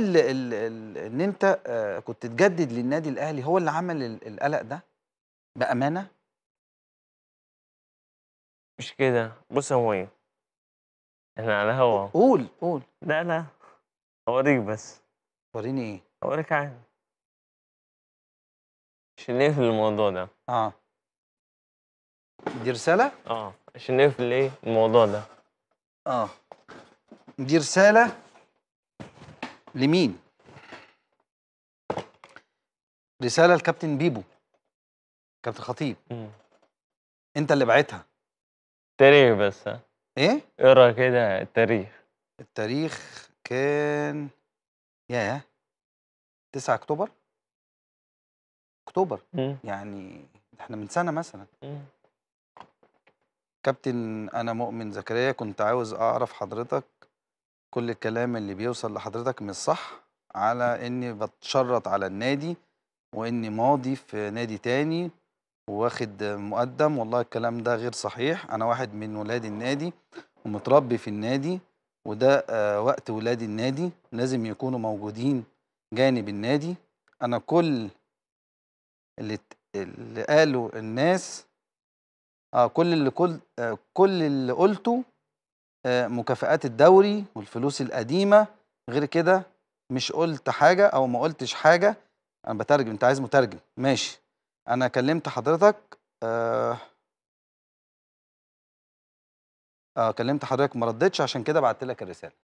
ال ال ال إن أنت آآ كنت تجدد للنادي الأهلي هو اللي عمل ال القلق ده؟ بأمانة؟ مش كده، بُص هو إيه إحنا على الهوا أهو. قُل، قُل. لا، لا، هاورّيك بس. ورّيني إيه؟ هاورّيك عادي. عشان نقفل الموضوع ده. آه. دي رسالة؟ آه، عشان نقفل إيه، الموضوع ده. آه. دي رسالة لمين؟ رسالة لكابتن بيبو. كابتن خطيب. إمم. أنت اللي باعتها. تاريخ بس ها. إيه؟ اقرا كده التاريخ. التاريخ كان ياه! 9 أكتوبر؟ أكتوبر، إمم. يعني إحنا من سنة مثلًا. إمم. كابتن أنا مؤمن زكريا كنت عاوز أعرف حضرتك كل الكلام اللي بيوصل لحضرتك مش صح، على إني باتشرّط على النادي، وإني ماضي في نادي تاني، وواخد مُقدّم، والله الكلام ده غير صحيح، أنا واحد من ولاد النادي، ومتربي في النادي، وده آآ وقت ولاد النادي، لازم يكونوا موجودين جانب النادي، أنا كل اللي ات اللي قاله الناس آه، كل اللي كل آآ كل اللي قُلته آآ مكافآت الدوري والفلوس القديمة، غير كده مش قُلت حاجة أو ما قُلتش حاجة، أنا باترجم، أنت عايز مترجم، ماشي. أنا كلمت حضرتك آآ آه، كلمت حضرتك ما رديتش عشان كده بعتّ لك الرسالة.